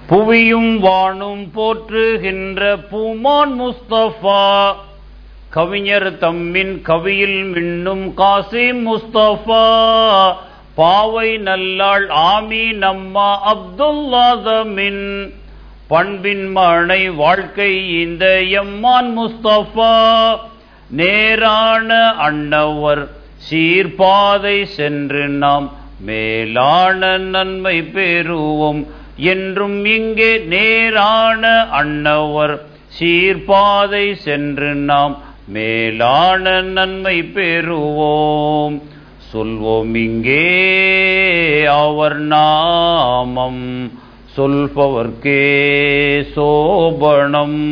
புவியும் வானும் போற்றுகின்ற பூமான் முஸ்தபா கவிஞர் தம்மின் கவியில் மின்னும் காசிம் முஸ்தபா பாவை நல்லாள் ஆமி நம்மா அப்துல்லாதமின் பண்பின் மனை வாழ்க்கை இந்த எம்மான் முஸ்தபா நேரான அன்னவர் சீர்பாதை சென்று நாம் மேலான நன்மை பெறுவோம் என்றும் இங்கே நேரான அன்னவர் சீர்பாதை சென்று நாம் மேலான நன்மை பெறுவோம் சொல்வோம் இங்கே அவர் நாமம் சொல்பவர்க்கே சோபணம்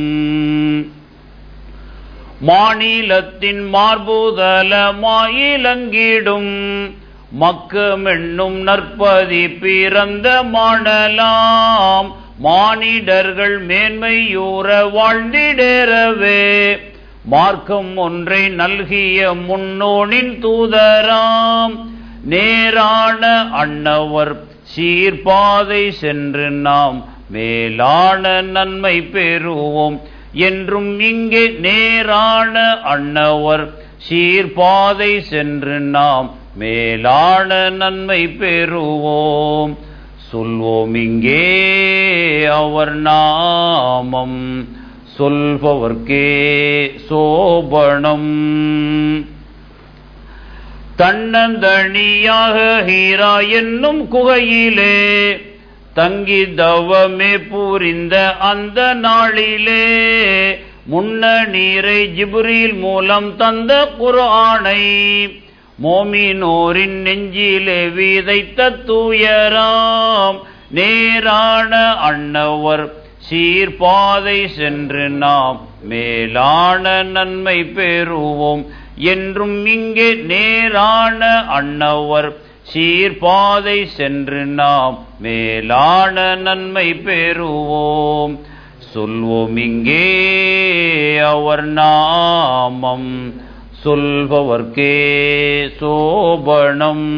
மாநிலத்தின் மார்புதல மாயிலங்கிடும் மக்கமென்னும் நற்பதி பிறந்த மாணலாம் மானிடர்கள் மேன்மையூற வாழ்ந்திடரவே மார்க்கம் ஒன்றை நல்கிய முன்னோனின் தூதராம் நேரான அன்னவர் சீர்பாதை சென்று நாம் மேலான நன்மை பெறுவோம் என்றும் இங்கே நேரான அன்னவர் சீர்பாதை சென்று நாம் மேலான நன்மை பெறுவோம் சொல்வோம் இங்கே அவர் நாமம் சொல்பவர்க்கே சோபணம் தன்னந்தனியாக ஹீரா என்னும் குகையிலே தங்கி தவமே பூரிந்த அந்த நாளிலே முன்ன நீரை ஜிப்ரீல் மூலம் தந்த குர்ஆனை மோமினோரின் நெஞ்சிலே விதைத்த தூயராம் நேரான அன்னவர் சீர்பாதை சென்று நாம் மேலான நன்மை பெறுவோம் என்றும் இங்கே நேரான அன்னவர் சீர்பாதை சென்று நாம் மேலான நன்மை பெறுவோம் சொல்வோம் இங்கே அவர் நாமம் சொல்பவர்க்கே சோபணம்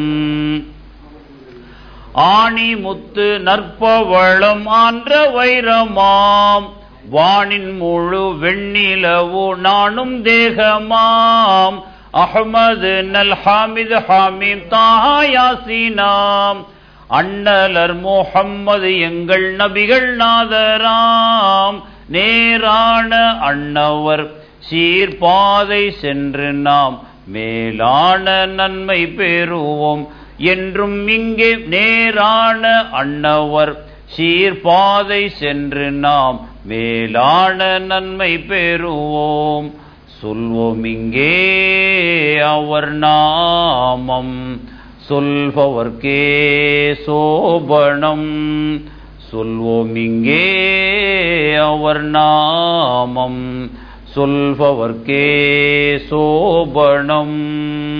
ஆணி முத்து நற்பவளம் ஆன்ற வைரமாம் வானின் முழு வெண்ணிலவு நானும் தேகமாம் அஹ்மது நல் ஹாமிது ஹாமீம் தாயாசினாம் அண்ணலர் முஹம்மது எங்கள் நபிகள் நாதராம் நேரான அன்னவர் சீர்பாதை சென்று நாம் மேலான நன்மை பெறுவோம் என்றும் இங்கே நேரான அன்னவர் சீர்பாதை சென்று நாம் மேலான நன்மை பெறுவோம் சொல்வோம் இங்கே அவர் நாமம் சொல்பவர்க்கே சோபணம் சொல்வோம் இங்கே அவர் நாமம் சொல்பவர்க்கே சோபணம்